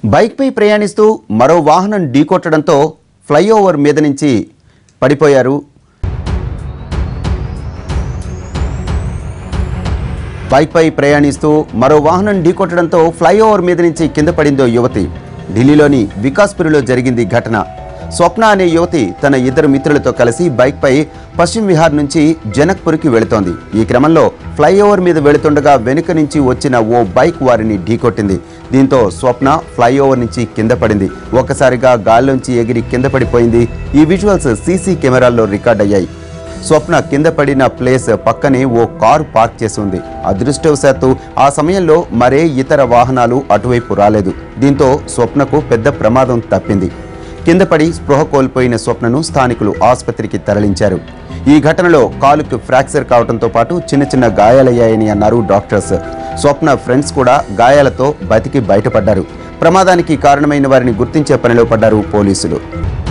బైక్పై ప్రయాణిస్తూ మరో వాహనం ఢీకొట్టడంతో ఫ్లైఓవర్ మీద నుంచి పడిపోయారు బైక్పై ప్రయాణిస్తూ మరో వాహనం ఢీకొట్టడంతో ఫ్లైఓవర్ మీద నుంచి కింద పడిందో యువతి ఢిల్లీలోని వికాస్పురిలో జరిగింది ఘటన స్వప్న అనే యువతి తన ఇద్దరు మిత్రులతో కలిసి బైక్పై పశ్చిమ విహార్ నుంచి జనక్పూర్కి వెళుతోంది ఈ క్రమంలో ఫ్లైఓవర్ మీద వెళుతుండగా వెనుక నుంచి వచ్చిన ఓ బైక్ వారిని ఢీకొట్టింది దీంతో స్వప్న ఫ్లైఓవర్ నుంచి కింద పడింది ఒక్కసారిగా గాల్లోంచి ఎగిరి కింద పడిపోయింది ఈ విజువల్స్ సీసీ కెమెరాల్లో రికార్డ్ అయ్యాయి స్వప్న కింద పడిన ప్లేస్ పక్కనే ఓ కారు పార్క్ చేసి ఉంది అదృష్టవశాత్తు ఆ సమయంలో మరే ఇతర వాహనాలు అటువైపు రాలేదు దీంతో స్వప్నకు పెద్ద ప్రమాదం తప్పింది కింద పడి స్పృహ కోల్పోయిన స్వప్నను స్థానికులు ఆసుపత్రికి తరలించారు ఈ ఘటనలో కాలుకు ఫ్రాక్చర్ కావడంతో పాటు చిన్న చిన్న గాయాలయ్యాయని అన్నారు డాక్టర్స్ స్వప్న ఫ్రెండ్స్ కూడా గాయాలతో బతికి బయటపడ్డారు ప్రమాదానికి కారణమైన వారిని గుర్తించే పనిలో పడ్డారు పోలీసులు